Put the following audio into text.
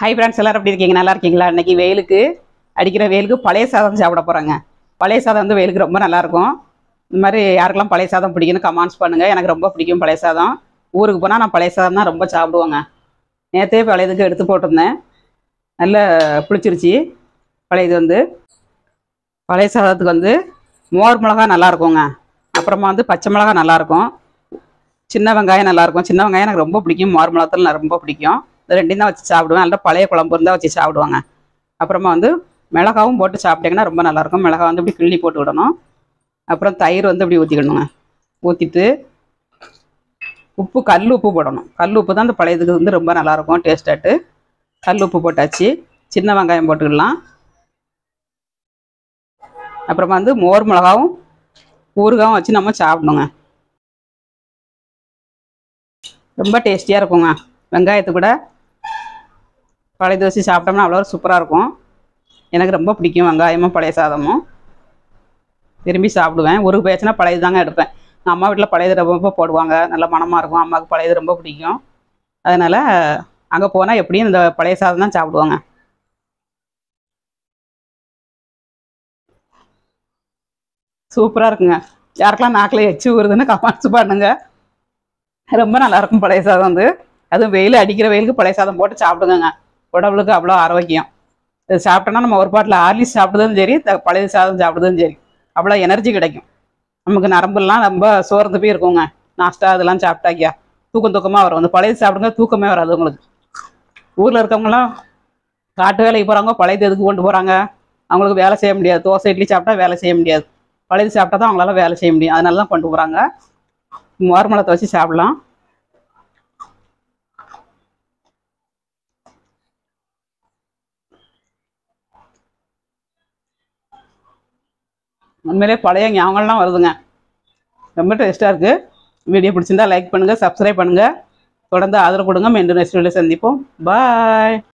hi friends எல்லாரும் எப்படி இருக்கீங்க நல்லா இருக்கீங்களா இன்னைக்கு வெயிலுக்கு அடிக்கிற வெயிலுக்கு பழைய சாதம் சாப்பிட போகிறாங்க பழைய சாதம் வந்து வெயிலுக்கு ரொம்ப நல்லா இருக்கும் இந்த மாதிரி யாருக்கெல்லாம் பழைய சாதம் பிடிக்குன்னு கமெண்ட்ஸ் பண்ணுங்கள் எனக்கு ரொம்ப பிடிக்கும் பழைய சாதம் ஊருக்கு போனால் நான் பழைய சாதம் தான் ரொம்ப சாப்பிடுவேங்க நேற்றே பழையதுக்கு எடுத்து போட்டிருந்தேன் நல்ல புளிச்சிருச்சு பழையது வந்து பழைய சாதத்துக்கு வந்து மோர் மிளகா நல்லா இருக்குங்க அப்புறமா வந்து பச்சை மிளகா நல்லா இருக்கும் சின்ன வெங்காயம் நல்லா இருக்கும் சின்ன வெங்காயம் எனக்கு ரொம்ப பிடிக்கும் மோர் மிளகாத்தூள் எனக்கு ரொம்ப பிடிக்கும் இது ரெண்டையும் தான் வச்சு சாப்பிடுவேன் நல்லா பழைய குழம்பு இருந்தால் வச்சு சாப்பிடுவாங்க அப்புறமா வந்து மிளகாவும் போட்டு சாப்பிட்டீங்கன்னா ரொம்ப நல்லாயிருக்கும் மிளகா வந்து இப்படி கிள்ளி போட்டு விடணும் அப்புறம் தயிர் வந்து இப்படி ஊற்றிக்கணுங்க ஊற்றிட்டு உப்பு கல் உப்பு போடணும் கல் உப்பு தான் அந்த பழையதுக்கு வந்து ரொம்ப நல்லாயிருக்கும் டேஸ்டாட்டு கல் உப்பு போட்டாச்சு சின்ன வெங்காயம் போட்டுக்கலாம் அப்புறமா வந்து மோர் மிளகாவும் ஊறுகாவும் வச்சு நம்ம சாப்பிடணுங்க ரொம்ப டேஸ்டியாக இருக்குங்க வெங்காயத்து கூட பழைய தோசை சாப்பிட்டோம்னா அவ்வளோ சூப்பராக இருக்கும் எனக்கு ரொம்ப பிடிக்கும் வெங்காயமும் பழைய சாதமும் விரும்பி சாப்பிடுவேன் ஊருக்கு போயாச்சுன்னா பழையது தாங்க எடுப்பேன் நான் அம்மா வீட்டில் பழையது ரொம்ப போடுவாங்க நல்ல மணமாக இருக்கும் அம்மாவுக்கு பழையது ரொம்ப பிடிக்கும் அதனால் அங்கே போனால் எப்படியும் இந்த பழைய சாதம் தான் சாப்பிடுவாங்க சூப்பராக இருக்குங்க யாருக்கெல்லாம் நாக்கில் எச்சு ஊறுதுன்னு கமெண்ட்ஸ் பண்ணுங்க ரொம்ப நல்லா இருக்கும் பழைய சாதம் வந்து அதுவும் வெயில் அடிக்கிற வெயிலுக்கு பழைய சாதம் போட்டு சாப்பிடுங்க உடம்புக்கு அவ்வளோ ஆரோக்கியம் இது சாப்பிட்டோன்னா நம்ம ஒரு பாட்டில் ஆர்லிஸ் சாப்பிடுறதும் சரி த- பழைய சாதம் சாப்பிடுறதும் சரி அவ்வளோ எனர்ஜி கிடைக்கும் நமக்கு நரம்புலாம் ரொம்ப சோர்ந்து போய் இருக்குங்க நாஸ்டா இதெல்லாம் சாப்பிட்டாக்கியா தூக்கம் தூக்கமாக வரும் அந்த பழைய சாப்பிடுங்க தூக்கமே வராது உங்களுக்கு ஊரில் இருக்கவங்களாம் காட்டு வேலைக்கு போகிறவங்க பழையது எதுக்கு கொண்டு போகிறாங்க அவங்களுக்கு வேலை செய்ய முடியாது தோசை இட்லி சாப்பிட்டா வேலை செய்ய முடியாது பழையது சாப்பிட்டா தான் அவங்களால வேலை செய்ய முடியும் அதனால தான் கொண்டு போகிறாங்க மோர்மலத்தை வச்சு சாப்பிடலாம் உண்மையிலே பழைய ஞாபகம்லாம் வருதுங்க ரொம்ப டேஸ்ட்டாக இருக்குது வீடியோ பிடிச்சிருந்தா லைக் பண்ணுங்கள் சப்ஸ்கிரைப் பண்ணுங்கள் தொடர்ந்து ஆதரவு கொடுங்க மீண்டும் நெக்ஸ்ட் வீடியோ சந்திப்போம் பாய்